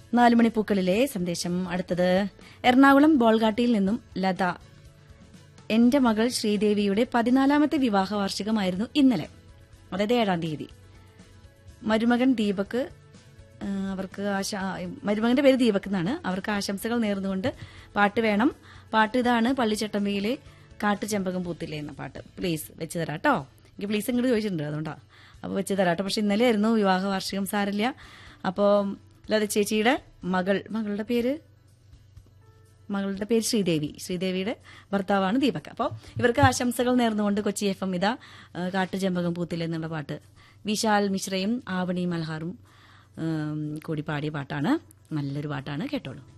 നാലുമണിപ്പൂക്കളിലെ സന്ദേശം അടുത്തത് എറണാകുളം ബോൾഗാട്ടിയിൽ നിന്നും ലത എന്റെ മകൾ ശ്രീദേവിയുടെ പതിനാലാമത്തെ വിവാഹ വാർഷികമായിരുന്നു ഇന്നലെ അതായത് ഏഴാം തീയതി മരുമകൻ ദീപക് ആ, അവർക്ക് ആശ- മരുമകന്റെ പേര് ദീപക് എന്നാണ് അവർക്ക് ആശംസകൾ നേർന്നുകൊണ്ട് പാട്ട് വേണം പാട്ട് ഇതാണ് പള്ളിച്ചട്ടമ്പിയിലെ കാട്ടു ചെമ്പകം പൂത്തില്ലേ എന്ന പാട്ട് പ്ലീസ് വെച്ച് തരാം കേട്ടോ എനിക്ക് പ്ലീസ് ഇങ്ങോട്ട് ചോദിച്ചിട്ടുണ്ട് അതുകൊണ്ടാ അപ്പോൾ വെച്ച് തരാം കേട്ടോ പക്ഷെ ഇന്നലെ ആയിരുന്നു വിവാഹ വാർഷികം സാരില്ല അപ്പോൾ ലത ചേച്ചിയുടെ മകൾ മകളുടെ പേര് മകളുടെ പേര് ശ്രീദേവി ശ്രീദേവിയുടെ ഭർത്താവാണ് ദീപക് അപ്പോൾ ഇവർക്ക് ആശംസകൾ നേർന്നുകൊണ്ട് കൊച്ചി എഫ് എം ഇതാ ആ, കാട്ടുചെമ്പകം പൂത്തില്ല എന്നുള്ള പാട്ട് വിശാൽ മിശ്രയും ആവണി മൽഹാറും ഉം, കൂടി പാടിയ പാട്ടാണ് നല്ലൊരു പാട്ടാണ് കേട്ടോളൂ